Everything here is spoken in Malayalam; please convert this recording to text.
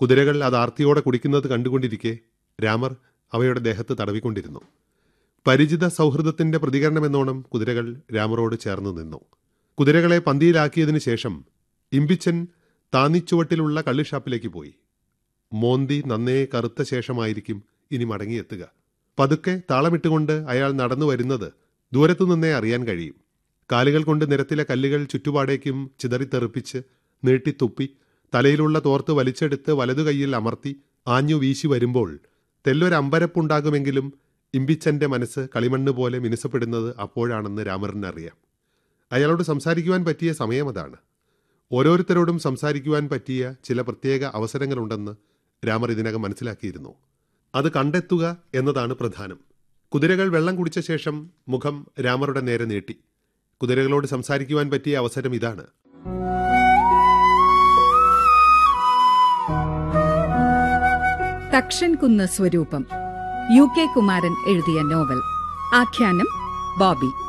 കുതിരകൾ അത് ആർത്തിയോടെ കുടിക്കുന്നത് കണ്ടുകൊണ്ടിരിക്കെ രാമർ അവയുടെ ദേഹത്ത് തടവിക്കൊണ്ടിരുന്നു പരിചിത സൗഹൃദത്തിന്റെ പ്രതികരണമെന്നോണം കുതിരകൾ രാമറോട് ചേർന്ന് നിന്നു കുതിരകളെ പന്തിയിലാക്കിയതിനു ശേഷം ഇമ്പിച്ചൻ താന്നിച്ചുവട്ടിലുള്ള കള്ളിഷാപ്പിലേക്ക് പോയി മോന്തി നന്നേ കറുത്ത ശേഷമായിരിക്കും ഇനി മടങ്ങിയെത്തുക പതുക്കെ താളമിട്ടുകൊണ്ട് അയാൾ നടന്നു വരുന്നത് ദൂരത്തു നിന്നേ അറിയാൻ കഴിയും കാലുകൾ കൊണ്ട് നിരത്തിലെ കല്ലുകൾ ചുറ്റുപാടേക്കും ചിതറിത്തെറിപ്പിച്ച് നീട്ടിത്തുപ്പി തലയിലുള്ള തോർത്ത് വലിച്ചെടുത്ത് വലതു കൈയിൽ അമർത്തി ആഞ്ഞു വീശി വരുമ്പോൾ തെല്ലൊരമ്പരപ്പുണ്ടാകുമെങ്കിലും ഇമ്പിച്ചന്റെ മനസ്സ് കളിമണ്ണ് പോലെ മിനുസപ്പെടുന്നത് അപ്പോഴാണെന്ന് രാമറിനറിയാം അയാളോട് സംസാരിക്കുവാൻ പറ്റിയ സമയം അതാണ് ഓരോരുത്തരോടും സംസാരിക്കുവാൻ പറ്റിയ ചില പ്രത്യേക അവസരങ്ങളുണ്ടെന്ന് രാമർ ഇതിനകം മനസ്സിലാക്കിയിരുന്നു അത് കണ്ടെത്തുക എന്നതാണ് പ്രധാനം കുതിരകൾ വെള്ളം കുടിച്ച ശേഷം മുഖം രാമറുടെ നേരെ നീട്ടി കുതിരകളോട് സംസാരിക്കുവാൻ പറ്റിയ അവസരം ഇതാണ് തക്ഷൻ കുന്ന് സ്വരൂപം യു കെ കുമാരൻ എഴുതിയ നോവൽ ആഖ്യാനം ബോബി